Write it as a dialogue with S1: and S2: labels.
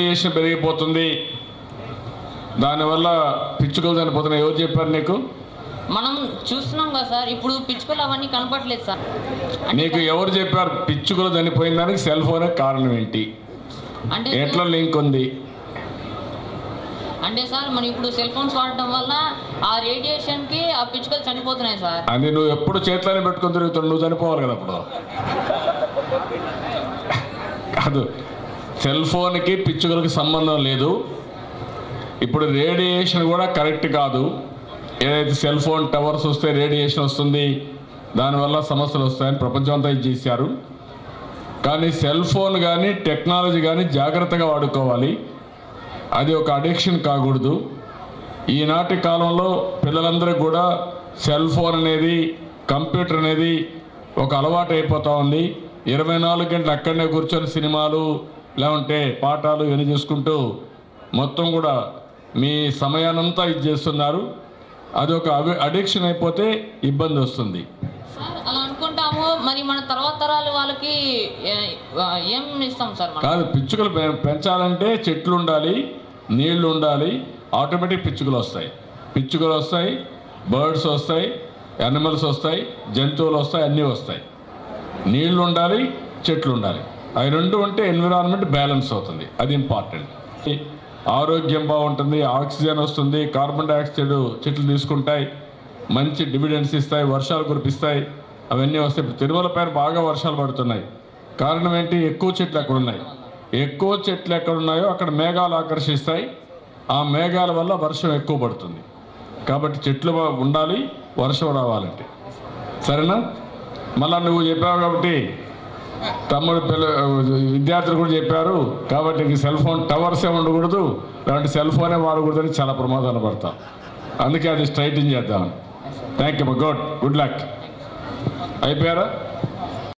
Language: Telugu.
S1: రేడియేషన్ పెరిగిపోతుంది దానివల్ల పిచ్చుకలు చనిపోతున్నాయి ఎవరు చెప్పారు నీకు
S2: మనం చూస్తున్నాం కదా సార్ ఇప్పుడు పిచ్చుకలు అవన్నీ కనపట్లేదు సార్
S1: నీకు ఎవరు చెప్పారు పిచ్చుకలు చనిపోయిన దానికి సెల్ ఫోన్ కారణం ఏంటి
S2: అంటే
S1: ఎట్లా లింక్ ఉంది
S2: అంటే సార్ మనం ఇప్పుడు సెల్ ఫోన్స్ వాడటం వల్ల ఆ రేడియేషన్ కి ఆ పిచ్చుకలు చనిపోతున్నాయి సార్
S1: అది నువ్వు ఎప్పుడు చేతిలోనే పెట్టుకొని తిరుగుతావు నువ్వు చనిపోవాలి కదా అప్పుడు కాదు సెల్ ఫోన్కి పిచ్చుకలకి సంబంధం లేదు ఇప్పుడు రేడియేషన్ కూడా కరెక్ట్ కాదు ఏదైతే సెల్ ఫోన్ టవర్స్ వస్తే రేడియేషన్ వస్తుంది దానివల్ల సమస్యలు వస్తాయని ప్రపంచం అంతా ఇది చేశారు కానీ సెల్ ఫోన్ కానీ టెక్నాలజీ కానీ జాగ్రత్తగా వాడుకోవాలి అది ఒక అడిక్షన్ కాకూడదు ఈనాటి కాలంలో పిల్లలందరికీ కూడా సెల్ ఫోన్ అనేది కంప్యూటర్ అనేది ఒక అలవాటు అయిపోతూ ఉంది ఇరవై నాలుగు గంటలు అక్కడనే కూర్చొని సినిమాలు లేకుంటే పాఠాలు ఇవన్నీ చూసుకుంటూ మొత్తం కూడా మీ సమయానంతా ఇది చేస్తున్నారు అది ఒక అడిక్షన్ అయిపోతే ఇబ్బంది వస్తుంది
S2: సార్ అలా అనుకుంటాము మరి మన తర్వాత తరాలు వాళ్ళకి ఏ- ఏం ఇస్తాం సార్ మనం
S1: కాదు పిచ్చుకలు పె- పెంచాలంటే చెట్లు ఉండాలి నీళ్లు ఉండాలి ఆటోమేటిక్ పిచ్చుకలు వస్తాయి పిచ్చుకలు వస్తాయి బర్డ్స్ వస్తాయి యానిమల్స్ వస్తాయి జంతువులు వస్తాయి అన్నీ వస్తాయి నీళ్లు ఉండాలి చెట్లు ఉండాలి అవి రెండు ఉంటే ఎన్విరాన్మెంట్ బ్యాలెన్స్ అవుతుంది అది ఇంపార్టెంట్ ఆరోగ్యం బాగుంటుంది ఆక్సిజన్ వస్తుంది కార్బన్ డైఆక్సైడ్ చెట్లు తీసుకుంటాయి మంచి డివిడెండ్స్ ఇస్తాయి వర్షాలు కురిపిస్తాయి అవన్నీ వస్తాయి ఇప్పుడు తిరుమల పైన బాగా వర్షాలు పడుతున్నాయి కారణం ఏంటి ఎక్కువ చెట్లు అక్కడ ఉన్నాయి ఎక్కువ చెట్లు ఎక్కడ ఉన్నాయో అక్కడ మేఘాలు ఆకర్షిస్తాయి ఆ మేఘాల వల్ల వర్షం ఎక్కువ పడుతుంది కాబట్టి చెట్లు బా- ఉండాలి వర్షం రావాలంటే సరేనా మళ్ళా నువ్వు చెప్పావు కాబట్టి తమ్ముడు పిల్ల విద్యార్థులు కూడా చెప్పారు కాబట్టి ఇంక సెల్ ఫోన్ టవర్సే ఉండకూడదు అలాంటి సెల్ ఫోనే వాడకూడదని చాలా ప్రమాదాలు పడతాం అందుకే అది స్ట్రైటింగ్ చేద్దాం thank you good good luck అయిపోయారా